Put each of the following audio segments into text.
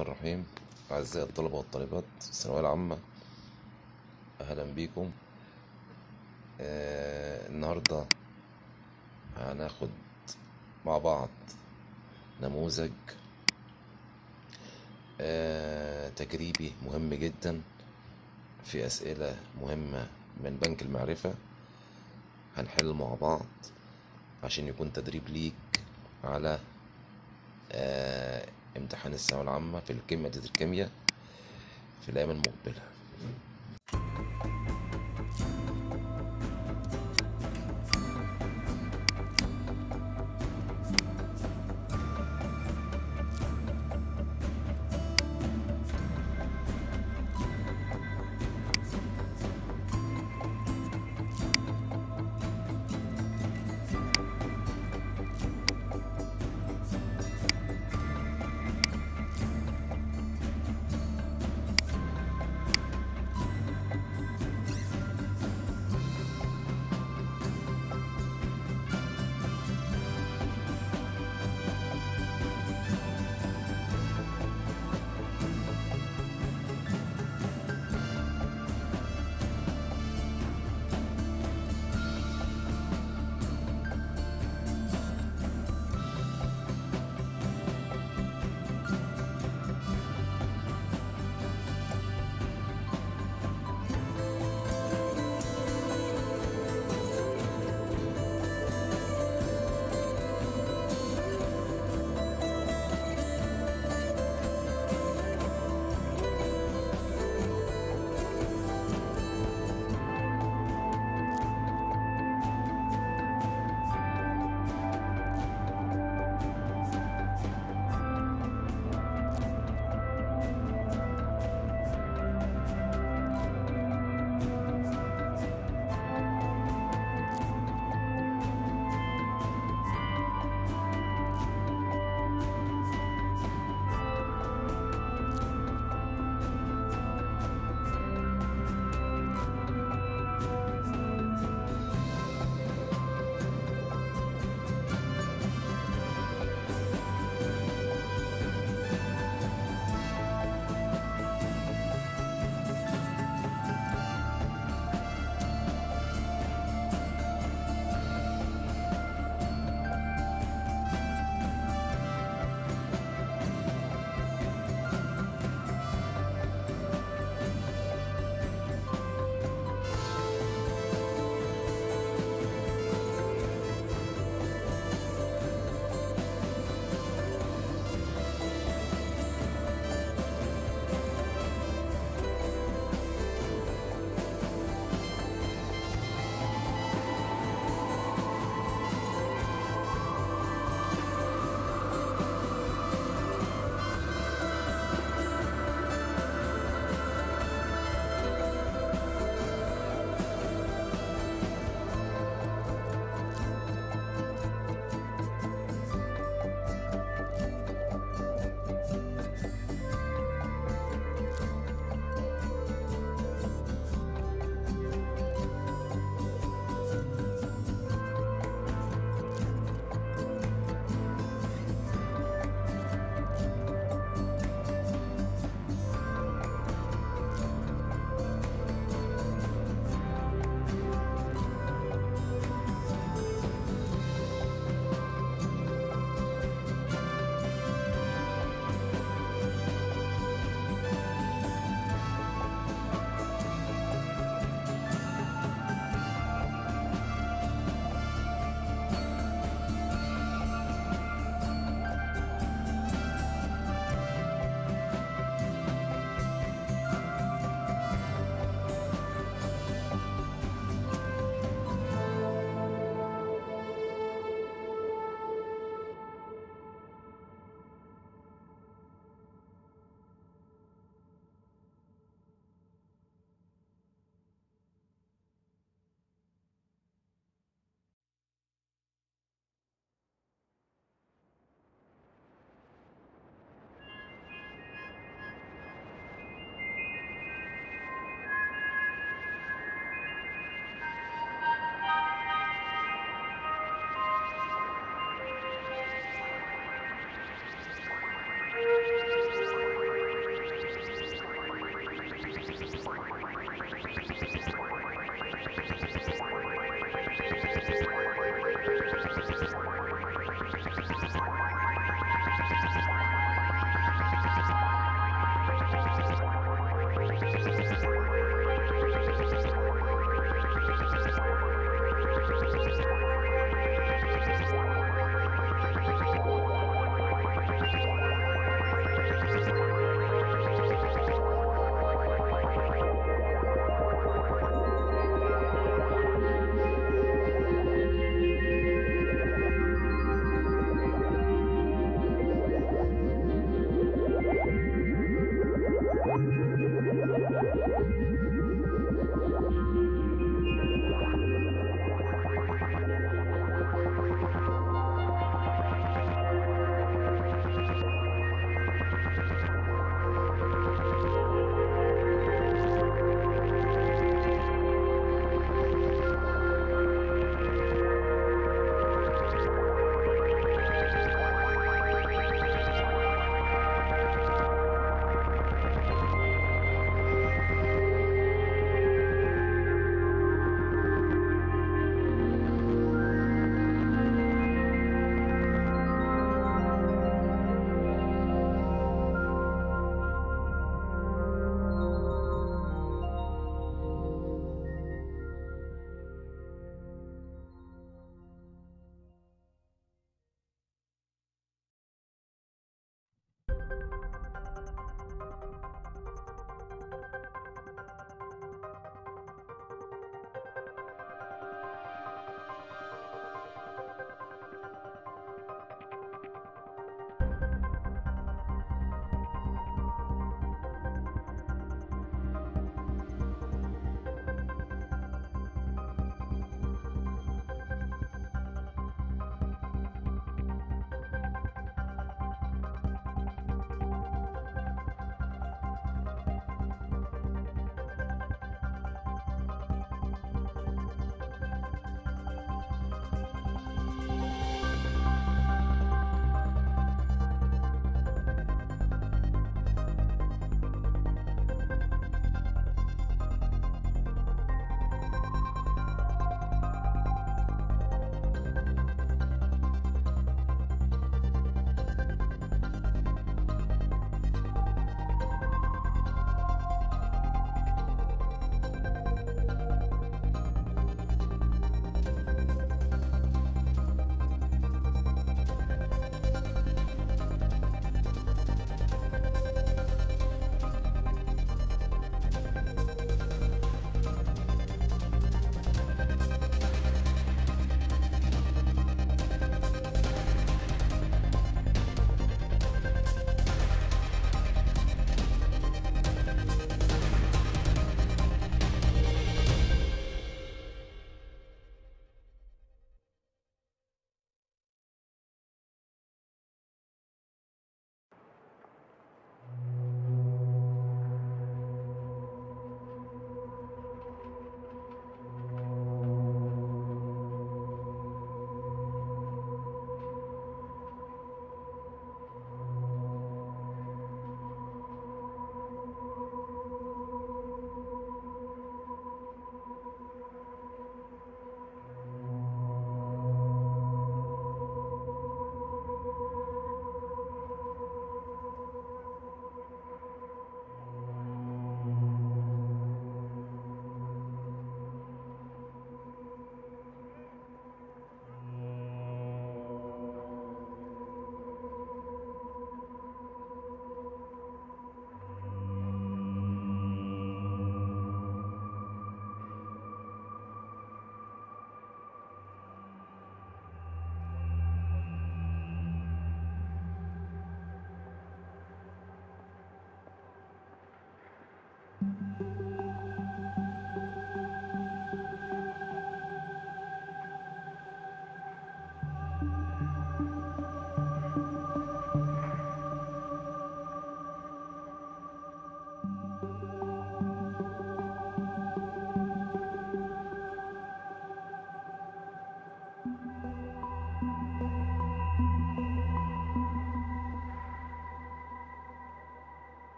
الرحمن الرحيم أعزائي الطلبة والطالبات في الثانوية العامة أهلا بيكم آه النهاردة هناخد مع بعض نموذج آه تجريبي مهم جدا في أسئلة مهمة من بنك المعرفة هنحل مع بعض عشان يكون تدريب ليك على آه امتحان الثانوية العامة في الكيمياء مادة الكيمياء في الأيام المقبلة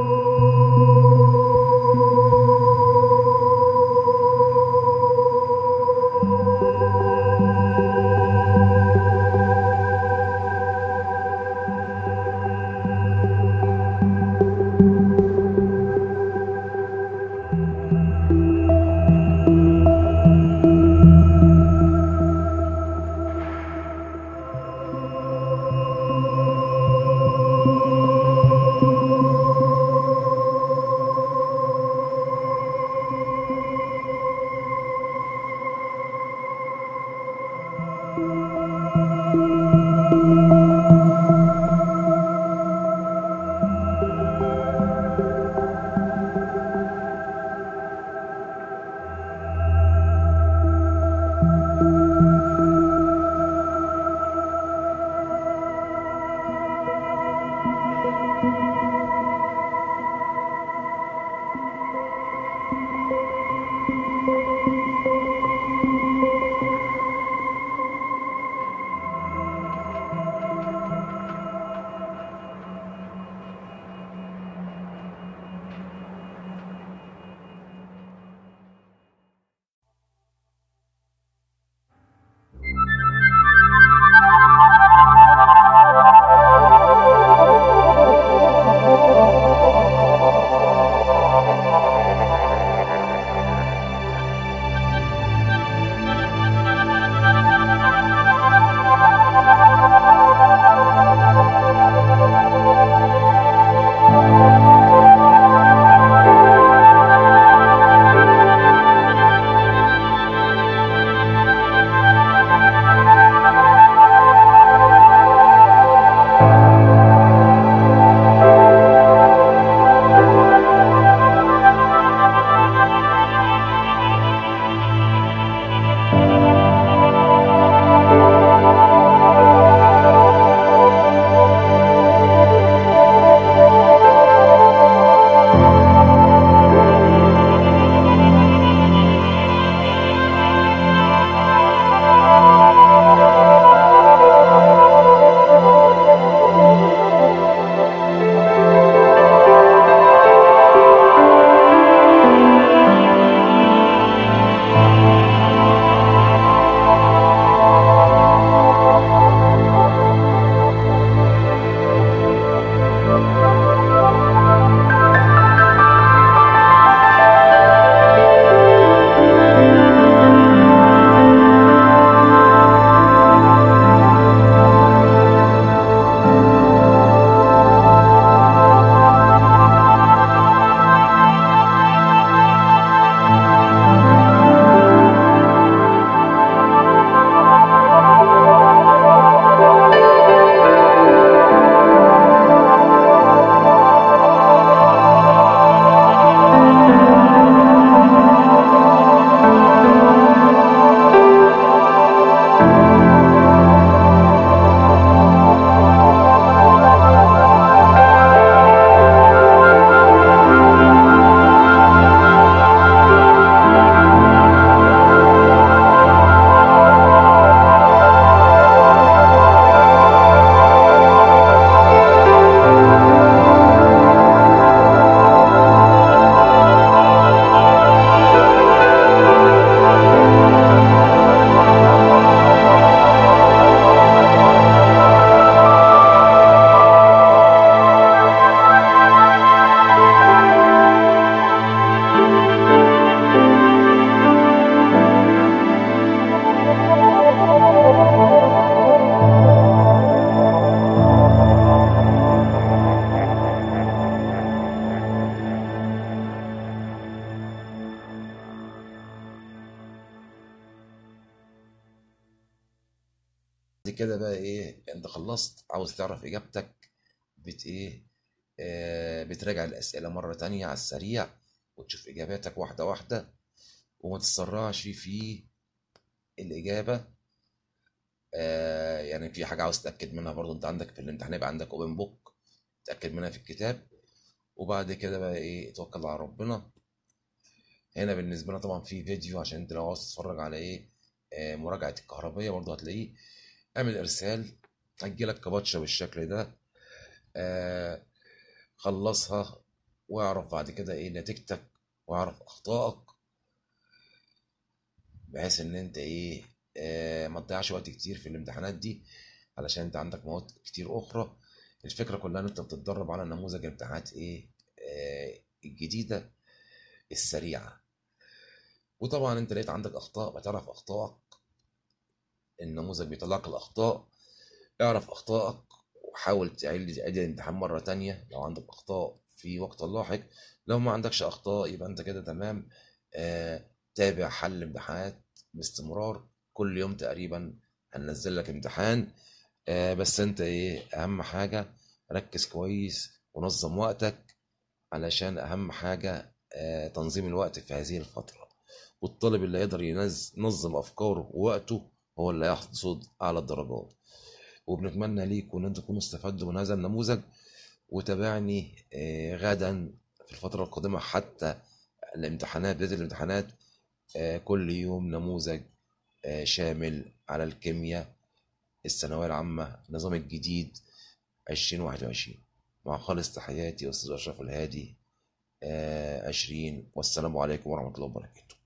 بعد كده بقى ايه انت خلصت عاوز تعرف اجابتك بت ايه آه بتراجع الاسئله مره تانية على السريع وتشوف اجاباتك واحده واحده وما تتسرعش في الاجابه آه يعني في حاجه عاوز تتاكد منها برضو انت عندك في الامتحان يبقى عندك اوبن بوك تاكد منها في الكتاب وبعد كده بقى ايه توكل على ربنا هنا بالنسبه لنا طبعا في فيديو عشان انت لو عاوز تتفرج على ايه آه مراجعه الكهربيه برضو هتلاقيه اعمل ارسال هتجيلك كباتشة بالشكل ده آه خلصها واعرف بعد كده ايه نتيجتك واعرف اخطائك بحيث ان انت ايه آه ما تضيعش وقت كتير في الامتحانات دي علشان انت عندك مواد كتير اخرى الفكره كلها ان انت بتتدرب على نموذج الامتحانات ايه آه الجديده السريعه وطبعا انت لقيت عندك اخطاء بتعرف اخطائك النموذج بيطلع لك الاخطاء اعرف اخطائك وحاول تعيد تعيد الامتحان مره تانية لو عندك اخطاء في وقت لاحق لو ما عندكش اخطاء يبقى انت كده تمام آه تابع حل الامتحانات باستمرار كل يوم تقريبا هننزل لك امتحان آه بس انت ايه اهم حاجه ركز كويس ونظم وقتك علشان اهم حاجه آه تنظيم الوقت في هذه الفتره والطالب اللي يقدر ينظم افكاره ووقته هو اللي هيحصد اعلى الدرجات وبنتمنى ليكم ان انتم تكونوا استفدتوا من هذا النموذج وتابعني آه، غدا في الفترة القادمة حتى الامتحانات بداية الامتحانات آه، كل يوم نموذج آه، شامل على الكيمياء الثانوية العامة النظام الجديد 2021 مع خالص تحياتي أستاذ أشرف الهادي 20 والسلام عليكم ورحمة الله وبركاته